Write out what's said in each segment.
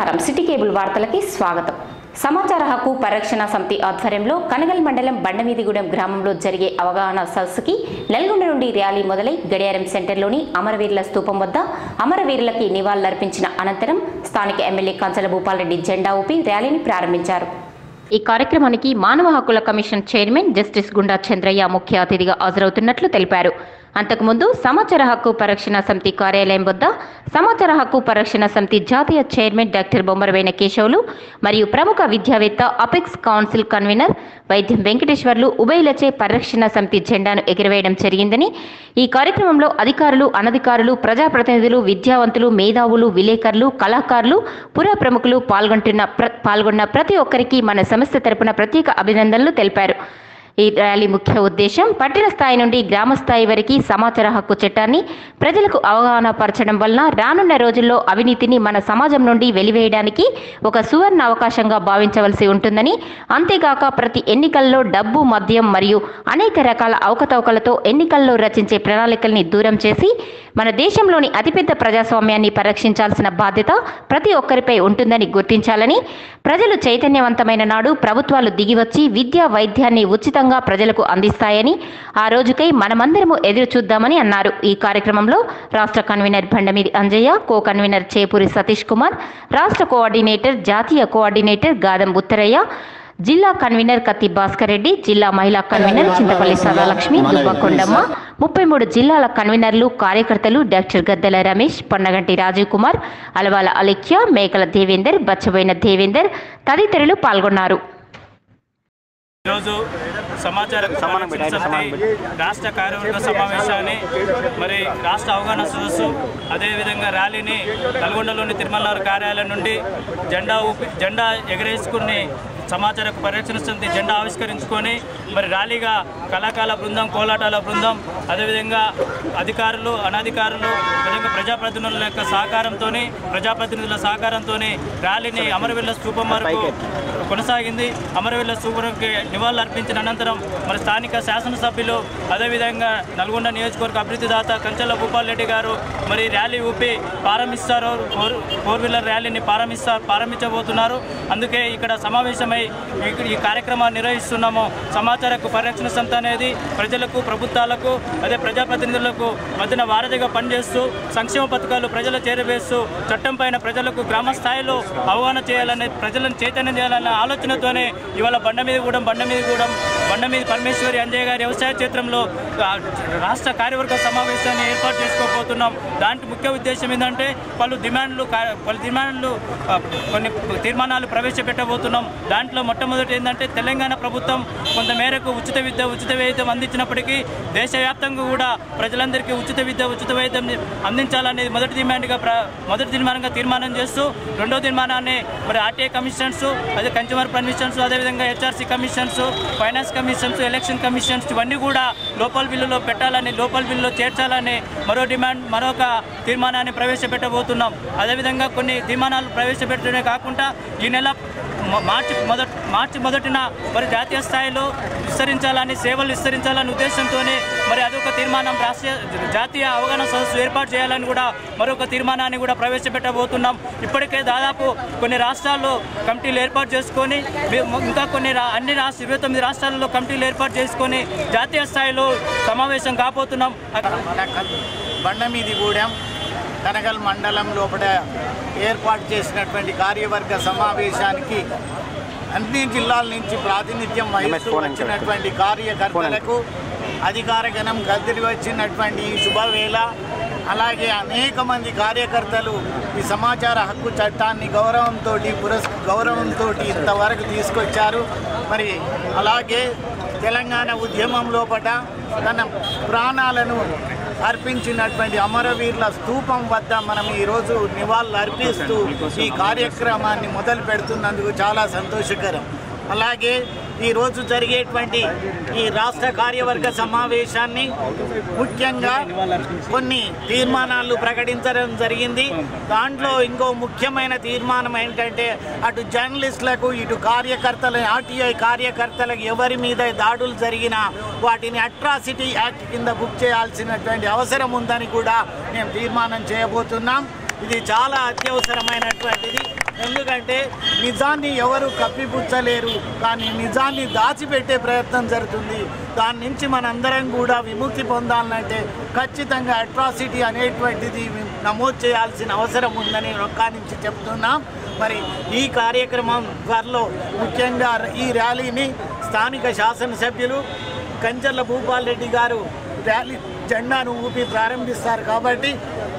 నమస్కారం city cable వార్తలకి స్వాగతం సమాచార హక్కు పరిరక్షణ సమితి ఆధ్వర్యంలో కనగల్ మండలం బండమీదిగూడెం గ్రామంలో జరిగే అవగాహన సదస్సుకి నల్గొండ నుండి ర్యాలీ మొదలై గడియారం సెంటర్లోని అమరవీరుల స్తూపం వద్ద అమరవీరులకి నివాళులర్పించిన అనంతరం స్థానిక ఎమ్మెల్యే కంచల భూపాల్రెడ్డి జెండా ఊపి ర్యాలీని ప్రారంభించారు ఈ కార్యక్రమానికి మానవ హక్కుల కమిషన్ చైర్మన్ జస్టిస్ గుండా చంద్రయ్య ముఖ్య అతిథిగా హాజరవుతున్నట్లు తెలిపారు అంతకుముందు సమాచార హక్కు పరిరక్షణ సమితి కార్యాలయం వద్ద సమాచార హక్కు పరిరక్షణ సమితి జాతీయ చైర్మన్ డాక్టర్ బొమ్మరవైన కేశవులు మరియు ప్రముఖ విద్యావేత్త అపెక్స్ కౌన్సిల్ కన్వీనర్ వైద్యం వెంకటేశ్వర్లు ఉభయలచే పరిరక్షణ సమితి జెండాను ఎగురవేయడం జరిగిందని ఈ కార్యక్రమంలో అధికారులు అనధికారులు ప్రజాప్రతినిధులు విద్యావంతులు మేధావులు విలేకరులు కళాకారులు పుర ప్రముఖులు పాల్గొంటున్న ప్ర పాల్గొన్న ప్రతి ఒక్కరికి మన సంస్థ తరపున ప్రత్యేక అభినందనలు తెలిపారు ఈ ర్యాలీ ముఖ్య ఉద్దేశం పట్టణ స్థాయి నుండి గ్రామ స్థాయి వరకు సమాచార హక్కు చట్టాన్ని ప్రజలకు అవగాహన పరచడం వలన రానున్న రోజుల్లో అవినీతిని మన సమాజం నుండి వెలివేయడానికి ఒక సువర్ణ అవకాశంగా భావించవలసి ఉంటుందని అంతేగాక ప్రతి ఎన్నికల్లో డబ్బు మద్యం మరియు అనేక రకాల అవకతవకలతో ఎన్నికల్లో రచించే ప్రణాళికల్ని దూరం చేసి మన దేశంలోని అతిపెద్ద ప్రజాస్వామ్యాన్ని పరిరక్షించాల్సిన బాధ్యత ప్రతి ఒక్కరిపై ఉంటుందని గుర్తించాలని ప్రజలు చైతన్యవంతమైన నాడు ప్రభుత్వాలు దిగివచ్చి విద్య వైద్యాన్ని ఉచితంగా ప్రజలకు అందిస్తాయని ఆ రోజుకై మనమందరము ఎదురు చూద్దామని అన్నారు ఈ కార్యక్రమంలో రాష్ట్ర convener Bandameedi Anjaiah co convener Chepuri Satish Kumar రాష్ట్ర కోఆర్డినేటర్ జాతీయ కోఆర్డినేటర్ గాదం ఉత్తరయ్య జిల్లా కన్వీనర్ కత్తి భాస్కర్ రెడ్డి జిల్లా మహిళా కన్వీనర్ చింతపల్లి సదాలక్ష్మి దుబ్బ కొండమ్మ ముప్పై మూడు జిల్లాల కన్వీనర్లు కార్యకర్తలు డాక్టర్ గద్దెల రమేష్ పొన్నగంటి రాజీవ్ కుమార్ అలవాల అలిఖ్య మేకల దేవేందర్ బచ్చబోయిన దేవేందర్ తదితరులు పాల్గొన్నారు ఈరోజు సమాచార పరిరక్షణ సమితి రాష్ట్ర కార్యవర్గ సమావేశాన్ని మరి రాష్ట్ర అవగాహన సదస్సు అదేవిధంగా ర్యాలీని నల్గొండలోని తిరుమల కార్యాలయం నుండి జెండా ఊపి జెండా ఎగరేసుకుని సమాచార పరిరక్షణ సమితి జెండా ఆవిష్కరించుకొని మరి ర్యాలీగా కళాకాల బృందం కోలాటాల బృందం అదేవిధంగా అధికారులు అనధికారులు విధంగా ప్రజాప్రతినిధుల యొక్క సహకారంతో ప్రజాప్రతినిధుల సహకారంతో ర్యాలీని అమరవీరుల స్తూపం వరకు కొనసాగింది అమరవీరుల స్తూపంకి నివాళులు అర్పించిన అనంతరం మరి స్థానిక శాసనసభ్యులు అదేవిధంగా నల్గొండ నియోజకవర్గ అభివృద్ధి దాత కంచెల భూపాల్ రెడ్డి గారు మరి ర్యాలీ ఊపి ప్రారంభిస్తారు ఫోర్ ఫోర్ వీలర్ ర్యాలీని ప్రారంభిస్తారు ప్రారంభించబోతున్నారు అందుకే ఇక్కడ సమావేశమై ఇక్కడ ఈ కార్యక్రమాన్ని నిర్వహిస్తున్నాము సమాచార హక్కు పరిరక్షణ సంస్థ అనేది ప్రజలకు ప్రభుత్వాలకు అదే ప్రజాప్రతినిధులకు మధ్యన వారధిగా పనిచేస్తూ సంక్షేమ పథకాలు ప్రజల చేరవేస్తూ చట్టం పైన ప్రజలకు గ్రామ స్థాయిలో అవగాహన చేయాలనే ప్రజలను చైతన్యం చేయాలనే ఆలోచనతోనే ఇవాళ బండ మీద కూడా బండ మీద కూడా బండ మీద పరమేశ్వరి అంజయ్య గారి వ్యవసాయ క్షేత్రంలో ఆ, రాష్ట్ర కార్యవర్గ సమావేశాన్ని ఏర్పాటు చేసుకోబోతున్నాం దాంట్లో ముఖ్య ఉద్దేశం ఏంటంటే పలు డిమాండ్లు కా- పలు డిమాండ్లు ఆ, కొన్ని తీర్మానాలు ప్రవేశపెట్టబోతున్నాం దాంట్లో మొట్టమొదటి ఏంటంటే తెలంగాణ ప్రభుత్వం కొంత మేరకు ఉచిత విద్య ఉచిత వైద్యం అందించినప్పటికీ దేశవ్యాప్తంగా కూడా ప్రజలందరికీ ఉచిత విద్య ఉచిత వైద్యం అందించాలనేది మొదటి డిమాండ్గా ప్ర మొదటి తీర్మానంగా తీర్మానం చేస్తూ రెండో తీర్మానాన్ని మరి ఆర్టీఐ కమిషన్స్ అదే కన్జ్యూమర్ కమిషన్స్ అదేవిధంగా HRC commissions finance commissions election commissions ఇవన్నీ కూడా లోపల్ బిల్లులో పెట్టాలని లోపల్ బిల్లులో చేర్చాలని మరో డిమాండ్ మరొక తీర్మానాన్ని ప్రవేశపెట్టబోతున్నాం అదేవిధంగా కొన్ని తీర్మానాలు ప్రవేశపెట్టడమే కాకుండా ఈ నెల మ- మార్చి మొదటి మార్చి మొదటిన మరి జాతీయ స్థాయిలో విస్తరించాలని సేవలు విస్తరించాలనే ఉద్దేశంతోనే మరి అదొక తీర్మానం రాష్ట్రీయ జాతీయ అవగాహన సదస్సు ఏర్పాటు చేయాలని కూడా మరొక తీర్మానాన్ని కూడా ప్రవేశపెట్టబోతున్నాం ఇప్పటికే దాదాపు కొన్ని రాష్ట్రాల్లో కమిటీలు ఏర్పాటు చేసుకొని వి- ఇంకా కొన్ని రా- అన్ని రాష్ట్ర ఇరవై తొమ్మిది రాష్ట్రాల్లో కమిటీలు ఏర్పాటు చేసుకొని జాతీయ స్థాయిలో సమావేశం కాబోతున్నాం మన కన్- బండ మీది గూడెం కనగల్ మండలం లోపల ఏర్పాటు చేసినటువంటి కార్యవర్గ సమావేశానికి అన్ని జిల్లాల నుంచి ప్రాతినిధ్యం వహిస్తూ వచ్చినటువంటి కార్యకర్తలకు అధికార గణం కదిలి వచ్చినటువంటి ఈ శుభవేళ అలాగే అనేక మంది కార్యకర్తలు ఈ సమాచార హక్కు చట్టాన్ని గౌరవంతో పురస్ గౌరవంతో ఇంతవరకు తీసుకొచ్చారు మరి అలాగే తెలంగాణ ఉద్యమం లోపల తన ప్రాణాలను అర్పించినటువంటి అమరవీరుల స్తూపం వద్ద మనం ఈరోజు నివాళులు అర్పిస్తూ ఈ కార్యక్రమాన్ని మొదలు పెడుతున్నందుకు చాలా సంతోషకరం అలాగే ఈరోజు జరిగేటువంటి ఈ రాష్ట్ర కార్యవర్గ సమావేశాన్ని ముఖ్యంగా కొన్ని తీర్మానాలు ప్రకటించడం జరిగింది దాంట్లో ఇంకో ముఖ్యమైన తీర్మానం ఏంటంటే అటు జర్నలిస్టులకు ఇటు కార్యకర్తల ఆర్టీఐ కార్యకర్తలకు ఎవరి మీద దాడులు జరిగినా వాటిని అట్రాసిటీ యాక్ట్ కింద బుక్ చేయాల్సినటువంటి అవసరం ఉందని కూడా మేము తీర్మానం చేయబోతున్నాం ఇది చాలా అత్యవసరమైనటువంటిది ఎందుకంటే నిజాన్ని ఎవరు కప్పిపుచ్చలేరు కానీ నిజాన్ని దాచిపెట్టే ప్రయత్నం జరుగుతుంది దాని నుంచి మనందరం కూడా విముక్తి పొందాలంటే ఖచ్చితంగా అట్రాసిటీ అనేటువంటిది నమోదు చేయాల్సిన అవసరం ఉందని ఒక్క నుంచి చెప్తున్నాం మరి ఈ కార్యక్రమం త్వరలో ముఖ్యంగా ఈ ర్యాలీని స్థానిక శాసనసభ్యులు కంచర్ల భూపాల్ రెడ్డి గారు ర్యాలీ జెండాను ఊపి ప్రారంభిస్తారు కాబట్టి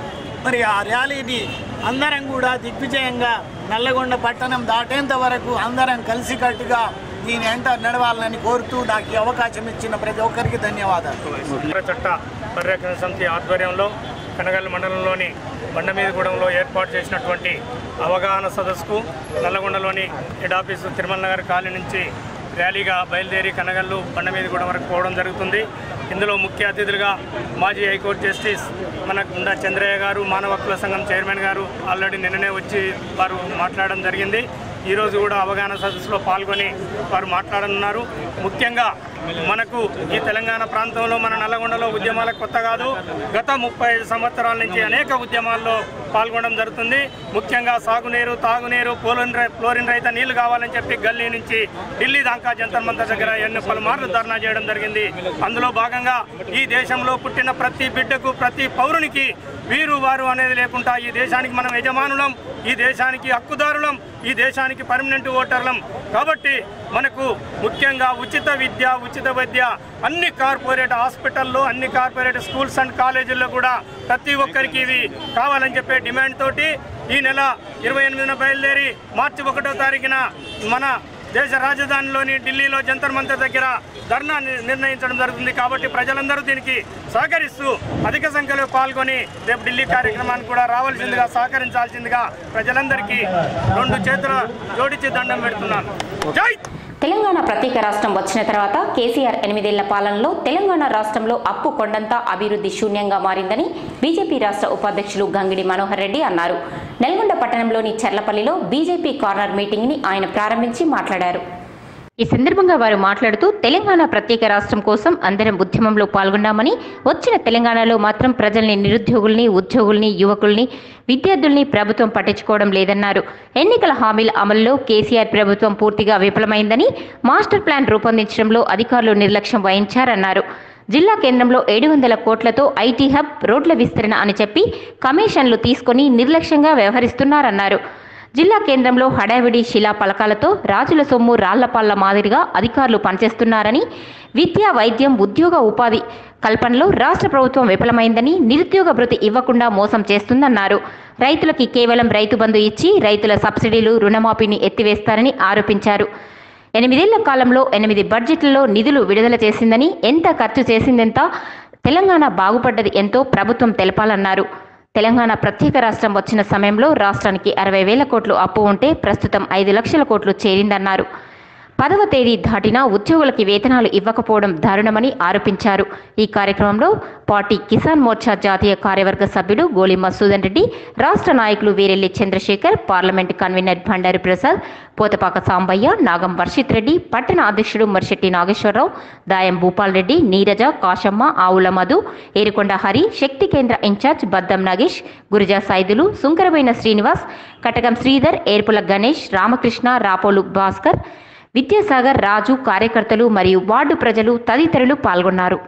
మరి ఆ ర్యాలీని అందరం కూడా దిగ్విజయంగా నల్లగొండ పట్టణం దాటేంత వరకు అందరం కలిసికట్టుగా దీని వెంట నడవాలని కోరుతూ నాకు ఈ అవకాశం ఇచ్చిన ప్రతి ఒక్కరికి ధన్యవాదాలు కేంద్ర చట్ట పరిరక్షణ సమితి ఆధ్వర్యంలో కనగల్ మండలంలోని బండమీదగూడెంలో ఏర్పాటు చేసినటువంటి అవగాహన సదస్సుకు నల్లగొండలోని head office Tirumala Nagar colony నుంచి ర్యాలీగా బయలుదేరి కనగల్లు బండమీదగూడెం వరకు పోవడం జరుగుతుంది ఇందులో ముఖ్య అతిథులుగా మాజీ హైకోర్టు జస్టిస్ మన గుండా చంద్రయ్య గారు మానవ హక్కుల సంఘం చైర్మన్ గారు ఆల్రెడీ నిన్ననే వచ్చి వారు మాట్లాడడం జరిగింది ఈరోజు కూడా అవగాహన సదస్సులో పాల్గొని వారు మాట్లాడనున్నారు ముఖ్యంగా మనకు ఈ తెలంగాణ ప్రాంతంలో మన నల్లగొండలో ఉద్యమాలకు కొత్త కాదు గత ముప్పై ఐదు సంవత్సరాల నుంచి అనేక ఉద్యమాల్లో పాల్గొనడం జరుగుతుంది ముఖ్యంగా సాగునీరు తాగునీరు ఫ్లోరిన్ రై- ఫ్లోరిన్ రహిత నీళ్లు కావాలని చెప్పి గల్లీ నుంచి ఢిల్లీ దాకా జంతర్ మంతర్ దగ్గర ఎన్ని పలుమార్లు ధర్నా చేయడం జరిగింది అందులో భాగంగా ఈ దేశంలో పుట్టిన ప్రతి బిడ్డకు ప్రతి పౌరునికి వీరు వారు అనేది లేకుండా ఈ దేశానికి మనం యజమానులం ఈ దేశానికి హక్కుదారులం ఈ దేశానికి పర్మనెంట్ ఓటర్లం కాబట్టి మనకు ముఖ్యంగా ఉచిత విద్య ఉచిత వైద్య అన్ని కార్పొరేట్ హాస్పిటల్లో అన్ని కార్పొరేట్ స్కూల్స్ అండ్ కాలేజీల్లో కూడా ప్రతి ఒక్కరికి ఇవి కావాలని చెప్పే డిమాండ్ తోటి ఈ నెల ఇరవై ఎనిమిదిన బయలుదేరి మార్చి ఒకటో తారీఖున మన దేశ రాజధానిలోని ఢిల్లీలో జంతర్ మంతర్ దగ్గర ధర్నా ని- నిర్ణయించడం జరుగుతుంది కాబట్టి ప్రజలందరూ దీనికి సహకరిస్తూ అధిక సంఖ్యలో పాల్గొని రేపు ఢిల్లీ కార్యక్రమానికి కూడా రావాల్సిందిగా సహకరించాల్సిందిగా ప్రజలందరికీ రెండు చేతుల జోడించి దండం పెడుతున్నాను జై తెలంగాణ ప్రత్యేక రాష్ట్రం వచ్చిన తర్వాత కేసీఆర్ ఎనిమిదేళ్ల పాలనలో తెలంగాణ రాష్ట్రంలో అప్పు కొండంతా అభివృద్ధి శూన్యంగా మారిందని బీజేపీ రాష్ట్ర ఉపాధ్యక్షులు గంగిడి మనోహర్ రెడ్డి అన్నారు నల్గొండ పట్టణంలోని చర్లపల్లిలో బీజేపీ కార్నర్ మీటింగ్ ని ఆయన ప్రారంభించి మాట్లాడారు ఈ సందర్భంగా వారు మాట్లాడుతూ తెలంగాణ ప్రత్యేక రాష్ట్రం కోసం అందరం ఉద్యమంలో పాల్గొన్నామని వచ్చిన తెలంగాణలో మాత్రం ప్రజల్ని నిరుద్యోగుల్ని ఉద్యోగుల్ని యువకుల్ని విద్యార్థుల్ని ప్రభుత్వం పట్టించుకోవడం లేదన్నారు ఎన్నికల హామీల అమలులో కేసీఆర్ ప్రభుత్వం పూర్తిగా విఫలమైందని మాస్టర్ ప్లాన్ రూపొందించడంలో అధికారులు నిర్లక్ష్యం వహించారన్నారు జిల్లా కేంద్రంలో ఏడు వందల కోట్లతో ఐటీ హబ్ రోడ్ల విస్తరణ అని చెప్పి కమిషన్లు తీసుకొని నిర్లక్ష్యంగా వ్యవహరిస్తున్నారన్నారు జిల్లా కేంద్రంలో హడావిడి శిలా పలకాలతో రాజుల సొమ్ము రాళ్లపాళ్ల మాదిరిగా అధికారులు పనిచేస్తున్నారని విద్య వైద్యం ఉద్యోగ ఉపాధి కల్పనలో రాష్ట్ర ప్రభుత్వం విఫలమైందని నిరుద్యోగ భృతి ఇవ్వకుండా మోసం చేస్తుందన్నారు రైతులకి కేవలం రైతు బంధు ఇచ్చి రైతుల సబ్సిడీలు రుణమాఫీని ఎత్తివేస్తారని ఆరోపించారు ఎనిమిదేళ్ల కాలంలో ఎనిమిది బడ్జెట్లలో నిధులు విడుదల చేసిందని ఎంత ఖర్చు చేసిందెంత తెలంగాణ బాగుపడ్డది ఎంతో ప్రభుత్వం తెలపాలన్నారు తెలంగాణ ప్రత్యేక రాష్ట్రం వచ్చిన సమయంలో రాష్ట్రానికి అరవై వేల కోట్లు అప్పు ఉంటే ప్రస్తుతం ఐదు లక్షల కోట్లు చేరిందన్నారు పదవ తేదీ దాటినా ఉద్యోగులకి వేతనాలు ఇవ్వకపోవడం దారుణమని ఆరోపించారు ఈ కార్యక్రమంలో పార్టీ కిసాన్ మోర్చా జాతీయ కార్యవర్గ సభ్యుడు గోలి మసూదన్ రెడ్డి రాష్ట్ర నాయకులు వీరెల్లి చంద్రశేఖర్ పార్లమెంట్ కన్వీనర్ భండారి ప్రసాద్ పోతపాక సాంబయ్య నాగం వర్షిత్ రెడ్డి పట్టణ అధ్యక్షుడు మర్శెట్టి నాగేశ్వరరావు దాయం భూపాల్ రెడ్డి నీరజ కాశమ్మ ఆవుల మధు ఏరుకొండ హరి శక్తి కేంద్ర ఇన్ఛార్జ్ బద్దం నాగేష్ గురిజా సైదులు సుంకరమైన శ్రీనివాస్ కటకం శ్రీధర్ ఏర్పుల గణేష్ రామకృష్ణ రాపోలు భాస్కర్ విద్యాసాగర్ రాజు కార్యకర్తలు మరియు వార్డు ప్రజలు తదితరులు పాల్గొన్నారు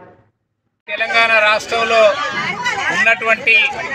తెలంగాణ రాష్ట్రంలో ఉన్నటువంటి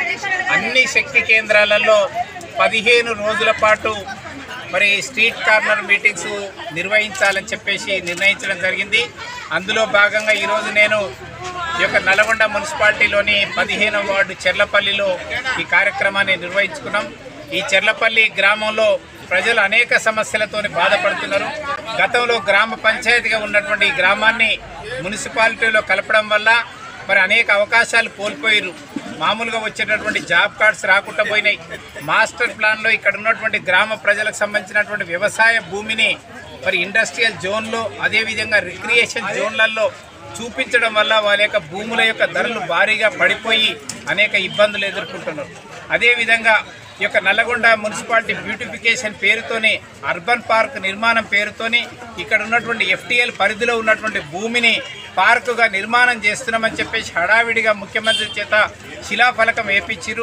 అన్ని శక్తి కేంద్రాలలో పదిహేను రోజుల పాటు మరి స్ట్రీట్ కార్నర్ మీటింగ్స్ నిర్వహించాలని చెప్పేసి నిర్ణయించడం జరిగింది అందులో భాగంగా ఈరోజు నేను ఈ యొక్క నల్గొండ మున్సిపాలిటీలోని పదిహేనవ వార్డు చెర్లపల్లిలో ఈ కార్యక్రమాన్ని నిర్వహించుకున్నాం ఈ చెర్లపల్లి గ్రామంలో ప్రజలు అనేక సమస్యలతో బాధపడుతున్నారు గతంలో గ్రామ పంచాయతీగా ఉన్నటువంటి ఈ గ్రామాన్ని మున్సిపాలిటీలో కలపడం వల్ల మరి అనేక అవకాశాలు కోల్పోయారు మామూలుగా వచ్చేటటువంటి జాబ్ కార్డ్స్ రాకుండా పోయినాయి మాస్టర్ ప్లాన్లో ఇక్కడ ఉన్నటువంటి గ్రామ ప్రజలకు సంబంధించినటువంటి వ్యవసాయ భూమిని మరి ఇండస్ట్రియల్ జోన్లో అదేవిధంగా రిక్రియేషన్ జోన్లలో చూపించడం వల్ల వాళ్ళ యొక్క భూముల యొక్క ధరలు భారీగా పడిపోయి అనేక ఇబ్బందులు ఎదుర్కొంటున్నారు అదేవిధంగా ఈ యొక్క నల్లగొండ మున్సిపాలిటీ బ్యూటిఫికేషన్ పేరుతోని అర్బన్ పార్క్ నిర్మాణం పేరుతోని ఇక్కడ ఉన్నటువంటి ఎఫ్టీఎల్ పరిధిలో ఉన్నటువంటి భూమిని పార్కుగా నిర్మాణం చేస్తున్నామని చెప్పేసి హడావిడిగా ముఖ్యమంత్రి చేత శిలాఫలకం వేపించిరు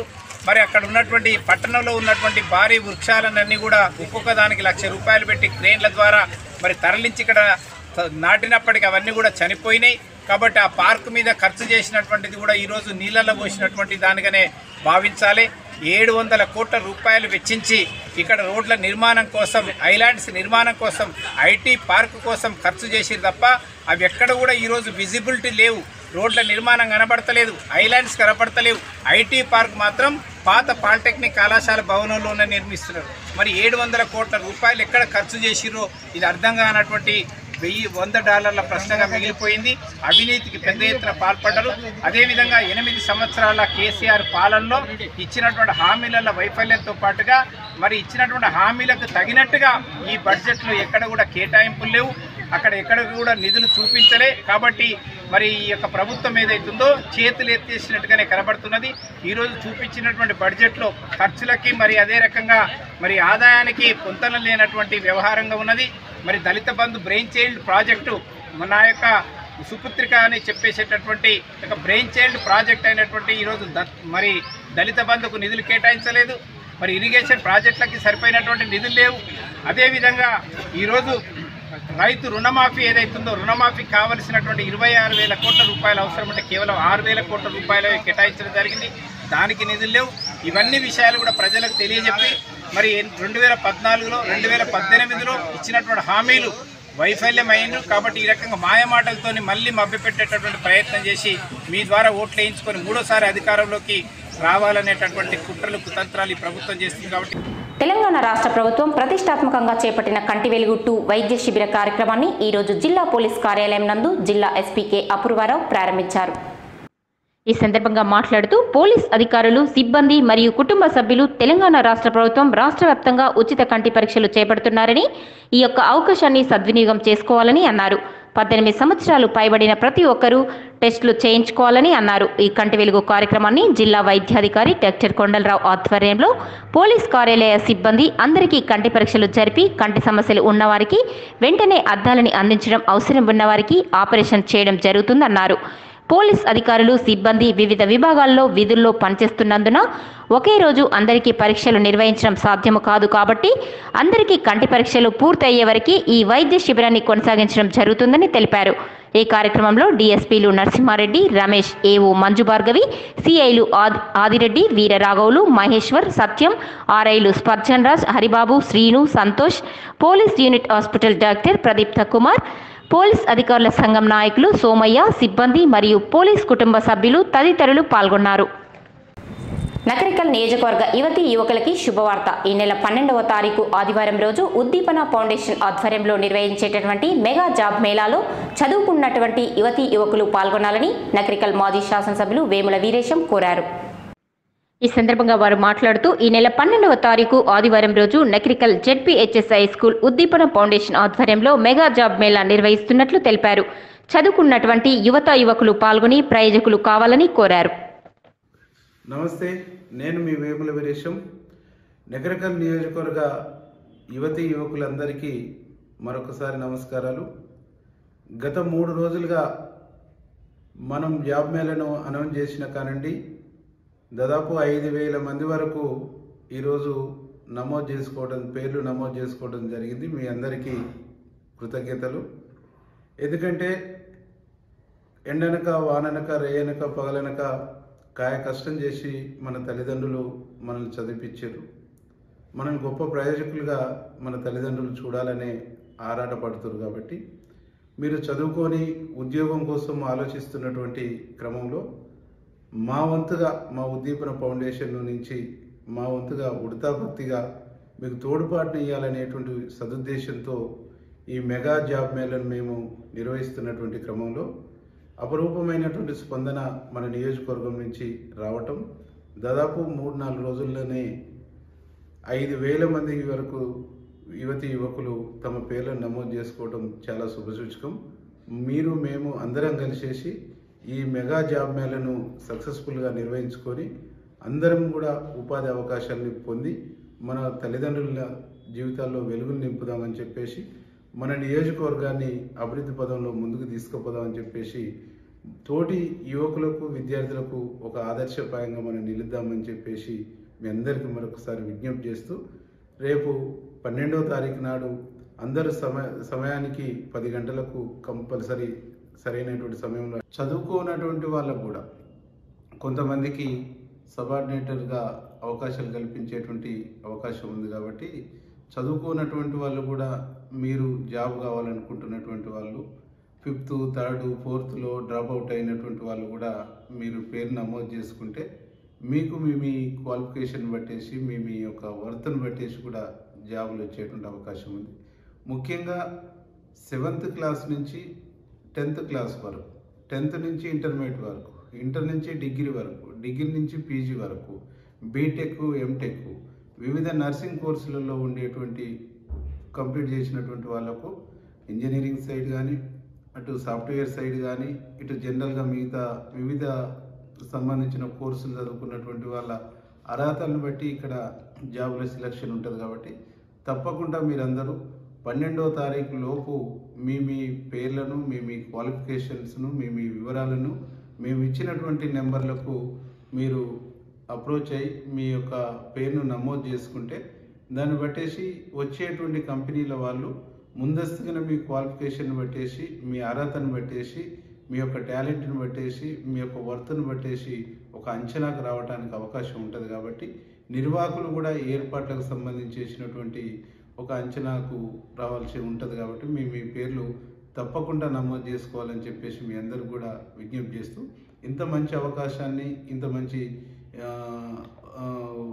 మరి అక్కడ ఉన్నటువంటి పట్టణంలో ఉన్నటువంటి భారీ వృక్షాలన్నీ కూడా ఒక్కొక్క దానికి లక్ష రూపాయలు పెట్టి క్రేన్ల ద్వారా మరి తరలించి ఇక్కడ త- నాటినప్పటికీ అవన్నీ కూడా చనిపోయినాయి కాబట్టి ఆ పార్క్ మీద ఖర్చు చేసినటువంటిది కూడా ఈరోజు నీళ్ళల్లో పోసినటువంటి దానిగానే భావించాలి ఏడు వందల కోట్ల రూపాయలు వెచ్చించి ఇక్కడ రోడ్ల నిర్మాణం కోసం ఐలాండ్స్ నిర్మాణం కోసం ఐటీ పార్క్ కోసం ఖర్చు చేసిరు తప్ప అవి ఎక్కడ కూడా ఈరోజు విజిబిలిటీ లేవు రోడ్ల నిర్మాణం కనబడతలేదు ఐలాండ్స్ కనబడతలేవు ఐటీ పార్క్ మాత్రం పాత పాలిటెక్నిక్ కళాశాల భవనంలోనే నిర్మిస్తున్నారు మరి ఏడు వందల కోట్ల రూపాయలు ఎక్కడ ఖర్చు చేసిరో ఇది అర్థం కానటువంటి వెయ్యి వంద డాలర్ల ప్రశ్నగా మిగిలిపోయింది అవినీతికి పెద్ద ఎత్తున పాల్పడ్డారు అదేవిధంగా ఎనిమిది సంవత్సరాల కేసీఆర్ పాలనలో ఇచ్చినటువంటి హామీల వైఫల్యంతో పాటుగా మరి ఇచ్చినటువంటి హామీలకు తగినట్టుగా ఈ బడ్జెట్లో ఎక్కడ కూడా కేటాయింపులు లేవు అక్కడ ఎక్కడ కూడా నిధులు చూపించలే కాబట్టి మరి ఈ యొక్క ప్రభుత్వం ఏదైతుందో చేతులు ఎత్తేసినట్టుగానే కనబడుతున్నది ఈరోజు చూపించినటువంటి బడ్జెట్లో ఖర్చులకి మరి అదే రకంగా మరి ఆదాయానికి పొంతన లేనటువంటి వ్యవహారంగా ఉన్నది మరి Dalitha Bandhu brain child project నా యొక్క సుపుత్రిక అని చెప్పేసేటటువంటి ఒక బ్రెయిన్ చైల్డ్ ప్రాజెక్ట్ అయినటువంటి ఈరోజు ద మరి దళిత బంధుకు నిధులు కేటాయించలేదు మరి ఇరిగేషన్ ప్రాజెక్టులకి సరిపోయినటువంటి నిధులు లేవు అదేవిధంగా ఈరోజు రైతు రుణమాఫీ ఏదైతుందో రుణమాఫీ కావలసినటువంటి ఇరవై ఆరు వేల కోట్ల రూపాయలు అవసరం అంటే కేవలం ఆరు వేల కోట్ల రూపాయలు కేటాయించడం జరిగింది దానికి నిధులు లేవు ఇవన్నీ విషయాలు కూడా ప్రజలకు తెలియజెప్పి మరి రెండు వేల పద్నాలుగులో రెండు వేల పద్దెనిమిదిలో ఇచ్చినటువంటి హామీలు వైఫల్యమైంది కాబట్టి ఈ రకంగా మాయమాటలతోని మళ్ళీ మభ్యపెట్టేటటువంటి ప్రయత్నం చేసి మీ ద్వారా ఓట్లు వేయించుకొని మూడోసారి అధికారంలోకి రావాలనేటటువంటి కుట్రలు కుతంత్రాలు ఈ ప్రభుత్వం చేస్తుంది కాబట్టి తెలంగాణ రాష్ట్ర ప్రభుత్వం ప్రతిష్టాత్మకంగా చేపట్టిన కంటి వెలుగు టూ వైద్య శిబిర కార్యక్రమాన్ని ఈరోజు జిల్లా పోలీస్ కార్యాలయం నందు జిల్లా ఎస్పీ కె అపూర్వారావు ప్రారంభించారు ఈ సందర్భంగా మాట్లాడుతూ పోలీస్ అధికారులు సిబ్బంది మరియు కుటుంబ సభ్యులు తెలంగాణ రాష్ట్ర ప్రభుత్వం రాష్ట్ర వ్యాప్తంగా ఉచిత కంటి పరీక్షలు చేపడుతున్నారని ఈ యొక్క అవకాశాన్ని సద్వినియోగం చేసుకోవాలని అన్నారు పద్దెనిమిది సంవత్సరాలు పైబడిన ప్రతి ఒక్కరూ టెస్టులు చేయించుకోవాలని అన్నారు ఈ కంటి వెలుగు కార్యక్రమాన్ని జిల్లా వైద్యాధికారి డాక్టర్ కొండలరావు ఆధ్వర్యంలో పోలీస్ కార్యాలయ సిబ్బంది అందరికీ కంటి పరీక్షలు జరిపి కంటి సమస్యలు ఉన్నవారికి వెంటనే అద్దాలని అందించడం అవసరం ఉన్నవారికి ఆపరేషన్ చేయడం జరుగుతుందన్నారు పోలీస్ అధికారులు సిబ్బంది వివిధ విభాగాల్లో విధుల్లో పనిచేస్తున్నందున ఒకే రోజు అందరికీ పరీక్షలు నిర్వహించడం సాధ్యము కాదు కాబట్టి అందరికీ కంటి పరీక్షలు పూర్తయ్యే వరకు ఈ వైద్య శిబిరాన్ని కొనసాగించడం జరుగుతుందని తెలిపారు ఈ కార్యక్రమంలో డీఎస్పీలు నరసింహారెడ్డి రమేష్ ఏఓ మంజు భార్గవి సిఐలు ఆది ఆదిరెడ్డి వీరరాఘవులు మహేశ్వర్ సత్యం ఆర్ఐలు Spurgeon Raj Haribabu Srinu Santosh police unit hospital doctor Pradeepta Kumar police అధికారుల సంఘం నాయకులు సోమయ్య సిబ్బంది మరియు పోలీస్ కుటుంబ సభ్యులు తదితరులు పాల్గొన్నారు నకరికల్ నియోజకవర్గ యువతి యువకులకి శుభవార్త ఈ నెల పన్నెండవ తారీఖు ఆదివారం రోజు ఉద్దీపన ఫౌండేషన్ ఆధ్వర్యంలో నిర్వహించేటటువంటి మెగా జాబ్ మేళాలో చదువుకున్నటువంటి యువతి యువకులు పాల్గొనాలని నకరికల్ మాజీ శాసనసభ్యులు వేముల వీరేశం కోరారు ఈ సందర్భంగా వారు మాట్లాడుతూ ఈ నెల పన్నెండవ తారీఖు ఆదివారం రోజు Nakrekal ZPHS school Uddipana foundation ఆధ్వర్యంలో మెగా జాబ్ మేళా నిర్వహిస్తున్నట్లు తెలిపారు చదువుకున్నటువంటి యువత యువకులు పాల్గొని ప్రయోజకులు కావాలని కోరారు నమస్తే నేను మీ వేముల వీరేశం నగరకల్ నియోజకవర్గ యువతి యువకులందరికీ మరొకసారి నమస్కారాలు గత మూడు రోజులుగా మనం జాబ్ మేళను అనౌన్స్ చేసిన కానండి దాదాపు ఐదు వేల మంది వరకు ఈరోజు నమోదు చేసుకోవడం పేర్లు నమోదు చేసుకోవడం జరిగింది మీ అందరికీ కృతజ్ఞతలు ఎందుకంటే ఎండనక వాననక రేయనక పగలనక కాయ కష్టం చేసి మన తల్లిదండ్రులు మనల్ని చదివించారు మనం గొప్ప ప్రయోజకులుగా మన తల్లిదండ్రులు చూడాలనే ఆరాటపడుతున్నారు కాబట్టి మీరు చదువుకొని ఉద్యోగం కోసం ఆలోచిస్తున్నటువంటి క్రమంలో మా వంతుగా మా ఉద్దీపన ఫౌండేషన్ నుంచి మా వంతుగా ఉడతా భక్తిగా మీకు తోడ్పాటుని ఇవ్వాలనేటువంటి సదుద్దేశంతో ఈ మెగా జాబ్ మేళను మేము నిర్వహిస్తున్నటువంటి క్రమంలో అపరూపమైనటువంటి స్పందన మన నియోజకవర్గం నుంచి రావటం దాదాపు మూడు నాలుగు రోజుల్లోనే ఐదు వేల మంది వరకు యువతి యువకులు తమ పేర్లను నమోదు చేసుకోవడం చాలా శుభసూచకం మీరు మేము అందరం కలిసేసి ఈ మెగా జాబ్ మేళను సక్సెస్ఫుల్గా నిర్వహించుకొని అందరం కూడా ఉపాధి అవకాశాలని పొంది మన తల్లిదండ్రుల జీవితాల్లో వెలుగులు నింపుదామని చెప్పేసి మన నియోజకవర్గాన్ని అభివృద్ధి పదంలో ముందుకు తీసుకుపోదామని చెప్పేసి తోటి యువకులకు విద్యార్థులకు ఒక ఆదర్శప్రాయంగా మనం నిలుద్దామని చెప్పేసి మీ అందరికీ మరొకసారి విజ్ఞప్తి చేస్తూ రేపు పన్నెండవ తారీఖు నాడు అందరు సమయ సమయానికి పది గంటలకు కంపల్సరీ సరైనటువంటి సమయంలో చదువుకోనటువంటి వాళ్ళకు కూడా కొంతమందికి సబార్డినేటర్గా అవకాశాలు కల్పించేటువంటి అవకాశం ఉంది కాబట్టి చదువుకున్నటువంటి వాళ్ళు కూడా మీరు జాబ్ కావాలనుకుంటున్నటువంటి వాళ్ళు ఫిఫ్త్ థర్డ్ ఫోర్త్లో డ్రాప్ అవుట్ అయినటువంటి వాళ్ళు కూడా మీరు పేరు నమోదు చేసుకుంటే మీకు మీ మీ క్వాలిఫికేషన్ బట్టేసి మీ మీ యొక్క వర్త్ను బట్టేసి కూడా జాబులు వచ్చేటువంటి అవకాశం ఉంది ముఖ్యంగా సెవెంత్ క్లాస్ నుంచి టెన్త్ క్లాస్ వరకు టెన్త్ నుంచి ఇంటర్మీడియట్ వరకు ఇంటర్ నుంచి డిగ్రీ వరకు డిగ్రీ నుంచి పీజీ వరకు బీటెక్ ఎంటెక్ వివిధ నర్సింగ్ కోర్సులలో ఉండేటువంటి కంప్లీట్ చేసినటువంటి వాళ్ళకు ఇంజనీరింగ్ సైడ్ కానీ అటు సాఫ్ట్వేర్ సైడ్ కానీ ఇటు జనరల్గా మిగతా వివిధ సంబంధించిన కోర్సులు చదువుకున్నటువంటి వాళ్ళ అర్హతలను బట్టి ఇక్కడ జాబుల సెలక్షన్ ఉంటుంది కాబట్టి తప్పకుండా మీరందరూ పన్నెండవ తారీఖు లోపు మీ మీ పేర్లను మీ మీ క్వాలిఫికేషన్స్ను మీ మీ వివరాలను మేము ఇచ్చినటువంటి నెంబర్లకు మీరు అప్రోచ్ అయ్యి మీ యొక్క పేరును నమోదు చేసుకుంటే దాన్ని బట్టేసి వచ్చేటువంటి కంపెనీల వాళ్ళు ముందస్తుగా మీ క్వాలిఫికేషన్ బట్టేసి మీ అర్హతను బట్టేసి మీ యొక్క టాలెంట్ని బట్టేసి మీ యొక్క వర్త్ను బట్టేసి ఒక అంచనాకు రావడానికి అవకాశం ఉంటుంది కాబట్టి నిర్వాహకులు కూడా ఏర్పాట్లకు సంబంధించేసినటువంటి ఒక అంచనాకు రావాల్సి ఉంటుంది కాబట్టి మీ మీ పేర్లు తప్పకుండా నమోదు చేసుకోవాలని చెప్పేసి మీ అందరూ కూడా విజ్ఞప్తి చేస్తూ ఇంత మంచి అవకాశాన్ని ఇంత మంచి ఆ, ఆ,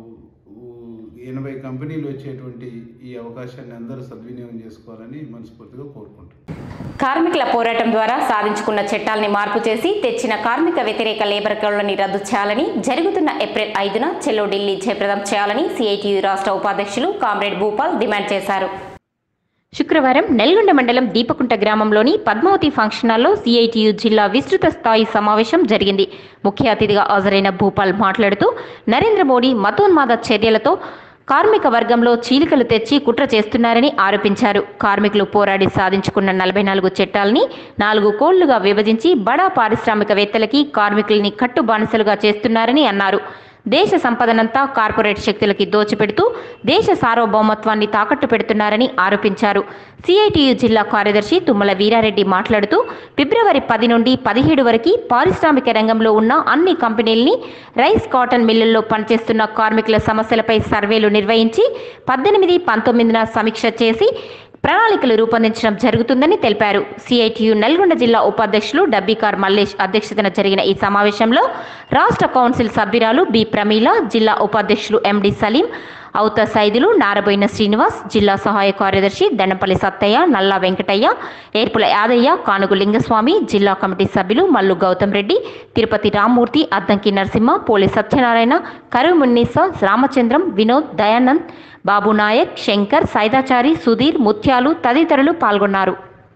ఊ- ఎనభై కంపెనీలు వచ్చేటువంటి ఈ అవకాశాన్ని అందరూ సద్వినియోగం చేసుకోవాలని మనస్ఫూర్తిగా కోరుకుంటున్నాను కార్మికుల పోరాటం ద్వారా సాధించుకున్న చట్టాల్ని మార్పు చేసి తెచ్చిన కార్మిక వ్యతిరేక లేబర్ కోడ్లని రద్దు చేయాలని జరుగుతున్న ఏప్రిల్ ఐదున చెలో ఢిల్లీ జయప్రదం చేయాలని సిఐటియు రాష్ట్ర ఉపాధ్యక్షులు కామ్రేడ్ భూపాల్ డిమాండ్ చేశారు శుక్రవారం నల్గొండ మండలం దీపకుంట గ్రామంలోని పద్మావతి ఫంక్షన్ హాల్లో సిఐటియు జిల్లా విస్తృత స్థాయి సమావేశం జరిగింది ముఖ్య అతిథిగా హాజరైన భూపాల్ మాట్లాడుతూ నరేంద్ర మోడీ మతోన్మాద చర్యలతో కార్మిక వర్గంలో చీలికలు తెచ్చి కుట్ర చేస్తున్నారని ఆరోపించారు కార్మికులు పోరాడి సాధించుకున్న నలభై నాలుగు చట్టాలని నాలుగు కోళ్లుగా విభజించి బడా పారిశ్రామికవేత్తలకి కార్మికుల్ని కట్టు బానిసలుగా చేస్తున్నారని అన్నారు దేశ సంపదనంతా కార్పొరేట్ శక్తులకి దోచిపెడుతూ దేశ సార్వభౌమత్వాన్ని తాకట్టు పెడుతున్నారని ఆరోపించారు సిఐటియు జిల్లా కార్యదర్శి తుమ్మల వీరారెడ్డి మాట్లాడుతూ ఫిబ్రవరి పది నుండి పదిహేడు వరకు పారిశ్రామిక రంగంలో ఉన్న అన్ని కంపెనీల్ని రైస్ కాటన్ మిల్లుల్లో పనిచేస్తున్న కార్మికుల సమస్యలపై సర్వేలు నిర్వహించి పద్దెనిమిది పంతొమ్మిదిన సమీక్ష చేసి ప్రణాళికలు రూపొందించడం జరుగుతుందని తెలిపారు సిఐటియు నల్గొండ జిల్లా ఉపాధ్యక్షులు డబ్బికార్ మల్లేష్ అధ్యక్షతన జరిగిన ఈ సమావేశంలో రాష్ట్ర కౌన్సిల్ సభ్యురాలు బి ప్రమీల జిల్లా ఉపాధ్యక్షులు ఎండి సలీం ఔత సైదులు నారబోయిన శ్రీనివాస్ జిల్లా సహాయ కార్యదర్శి దండపల్లి సత్తయ్య నల్లా వెంకటయ్య ఏర్పుల యాదయ్య కానుగు లింగస్వామి జిల్లా కమిటీ సభ్యులు మల్లు గౌతమ్ రెడ్డి తిరుపతి రామ్మూర్తి అద్దంకి నరసింహ పోలి సత్యనారాయణ కరువు మున్నీసా రామచంద్రం వినోద్ దయానంద్ బాబు నాయక్ శంకర్ సైదాచారి సుధీర్ ముత్యాలు తదితరులు పాల్గొన్నారు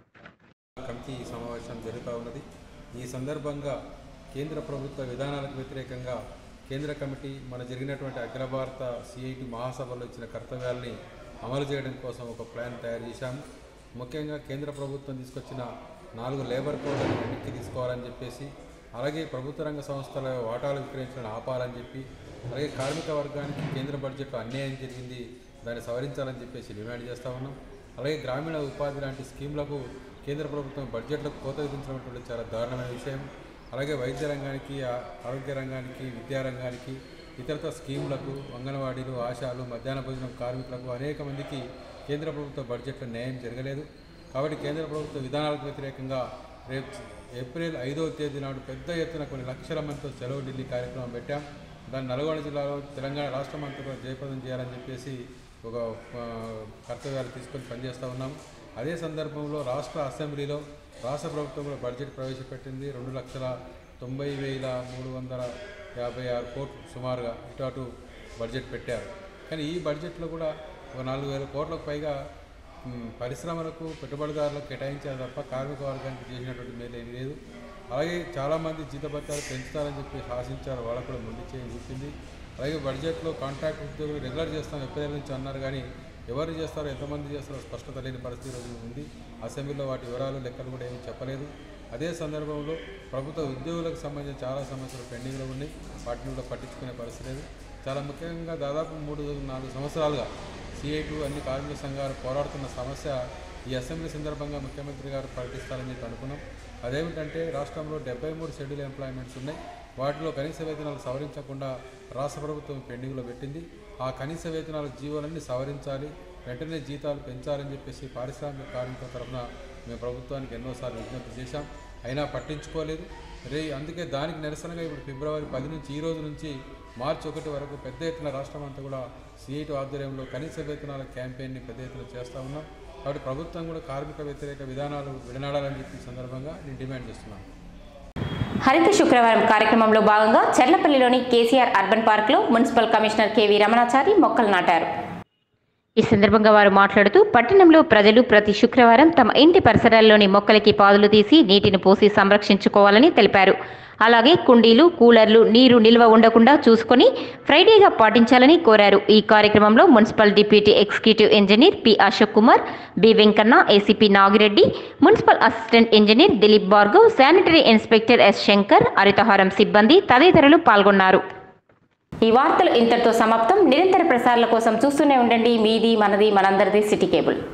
కమిటీ సమావేశం జరుగుతూ ఉన్నది ఈ సందర్భంగా కేంద్ర ప్రభుత్వ విధానాలకు వ్యతిరేకంగా కేంద్ర కమిటీ మన జరిగినటువంటి అఖిల భారత సిఐటి మహాసభలో ఇచ్చిన కర్తవ్యాల్ని అమలు చేయడం కోసం ఒక ప్లాన్ తయారు చేశాము ముఖ్యంగా కేంద్ర ప్రభుత్వం తీసుకొచ్చిన నాలుగు లేబర్ కోడ్లను వెనక్కి తీసుకోవాలని చెప్పేసి అలాగే ప్రభుత్వ రంగ సంస్థల వాటాలు విక్రయించడం ఆపాలని చెప్పి అలాగే కార్మిక వర్గానికి కేంద్ర బడ్జెట్లో అన్యాయం జరిగింది దాన్ని సవరించాలని చెప్పేసి డిమాండ్ చేస్తూ ఉన్నాం అలాగే గ్రామీణ ఉపాధి లాంటి స్కీమ్లకు కేంద్ర ప్రభుత్వం బడ్జెట్లకు కోత విధించడం అనేటువంటి చాలా దారుణమైన విషయం అలాగే వైద్య రంగానికి ఆ- ఆరోగ్య రంగానికి విద్యా రంగానికి ఇతరత స్కీములకు అంగన్వాడీలు ఆశాలు మధ్యాహ్న భోజనం కార్మికులకు అనేక మందికి కేంద్ర ప్రభుత్వ బడ్జెట్లో న్యాయం జరగలేదు కాబట్టి కేంద్ర ప్రభుత్వ విధానాలకు వ్యతిరేకంగా రేపు ఏప్రిల్ ఐదవ తేదీ నాడు పెద్ద ఎత్తున కొన్ని లక్షల మందితో సెలవు ఢిల్లీ కార్యక్రమం పెట్టాం దాన్ని నల్గొండ జిల్లాలో తెలంగాణ రాష్ట్రం అంతా కూడా జయప్రదం చేయాలని చెప్పేసి ఒక ఆ, కర్తవ్యాలు తీసుకొని పనిచేస్తూ ఉన్నాం అదే సందర్భంలో రాష్ట్ర అసెంబ్లీలో రాష్ట్ర ప్రభుత్వం కూడా బడ్జెట్ ప్రవేశపెట్టింది రెండు లక్షల తొంభై వేల మూడు వందల యాభై ఆరు కోట్లు సుమారుగా ఇటు అటు బడ్జెట్ పెట్టారు కానీ ఈ బడ్జెట్లో కూడా ఒక నాలుగు వేల కోట్లకు పైగా మ్, పరిశ్రమలకు పెట్టుబడిదారులకు కేటాయించారు తప్ప కార్మిక వర్గానికి చేసినటువంటి మేలు ఏమీ లేదు అలాగే చాలామంది జీతభత్యాలు పెంచుతారని చెప్పి ఆశించారు వాళ్ళకు కూడా మొండి చేయి చూపింది అలాగే బడ్జెట్లో కాంట్రాక్ట్ ఉద్యోగులు రెగ్యులర్ చేస్తాం ఏప్రిల్ నుంచి అన్నారు కానీ ఎవరు చేస్తారో ఎంతమంది చేస్తారో స్పష్టత లేని పరిస్థితి ఈరోజు ఉంది అసెంబ్లీలో వాటి వివరాలు లెక్కలు కూడా ఏమీ చెప్పలేదు అదే సందర్భంలో ప్రభుత్వ ఉద్యోగులకు సంబంధించిన చాలా సమస్యలు పెండింగ్లో ఉన్నాయి వాటిని కూడా పట్టించుకునే పరిస్థితి లేదు చాలా ముఖ్యంగా దాదాపు మూడు నాలుగు సంవత్సరాలుగా సిఐటు అన్ని కార్మిక సంఘాలు పోరాడుతున్న సమస్య ఈ అసెంబ్లీ సందర్భంగా ముఖ్యమంత్రి గారు ప్రకటిస్తారని చెప్పి అనుకున్నాం అదేమిటంటే రాష్ట్రంలో డెబ్బై మూడు షెడ్యూల్ ఎంప్లాయ్మెంట్స్ ఉన్నాయి వాటిలో కనీస వేతనాలు సవరించకుండా రాష్ట్ర ప్రభుత్వం పెండింగ్లో పెట్టింది ఆ కనీస వేతనాల జీవోలన్నీ సవరించాలి వెంటనే జీతాలు పెంచాలని చెప్పేసి పారిశ్రామిక కార్మికుల తరఫున మేము ప్రభుత్వానికి ఎన్నోసార్లు విజ్ఞప్తి చేశాం అయినా పట్టించుకోలేదు రే అందుకే దానికి నిరసనగా ఇప్పుడు ఫిబ్రవరి పది నుంచి ఈ రోజు నుంచి మార్చి ఒకటి వరకు పెద్ద ఎత్తున రాష్ట్రం అంతా కూడా సిఐటి ఆధ్వర్యంలో కనీస వేతనాల క్యాంపెయిన్ని పెద్ద ఎత్తున చేస్తూ ఉన్నాం కాబట్టి ప్రభుత్వం కూడా కార్మిక వ్యతిరేక విధానాలు విడనాడాలని చెప్పి ఈ సందర్భంగా నేను డిమాండ్ చేస్తున్నాను హరిత శుక్రవారం కార్యక్రమంలో భాగంగా చెర్లపల్లిలోని కేసీఆర్ అర్బన్ పార్క్లో మున్సిపల్ కమిషనర్ కెవి రమణాచారి మొక్కలు నాటారు ఈ సందర్భంగా వారు మాట్లాడుతూ పట్టణంలో ప్రజలు ప్రతి శుక్రవారం తమ ఇంటి పరిసరాల్లోని మొక్కలకి పాదులు తీసి నీటిని పోసి సంరక్షించుకోవాలని తెలిపారు అలాగే కుండీలు కూలర్లు నీరు నిల్వ ఉండకుండా చూసుకొని ఫ్రైడేగా పాటించాలని కోరారు ఈ కార్యక్రమంలో municipal deputy executive engineer P Ashok Kumar B Venkanna ACP Nagi Reddy municipal assistant engineer Dilip Bhargav sanitary inspector S Shankar Harithaharam సిబ్బంది తదితరులు పాల్గొన్నారు ఈ వార్తలు ఇంతటితో సమాప్తం నిరంతర ప్రసారాల కోసం చూస్తూనే ఉండండి మీది మనది మనందరిది సిటీ కేబుల్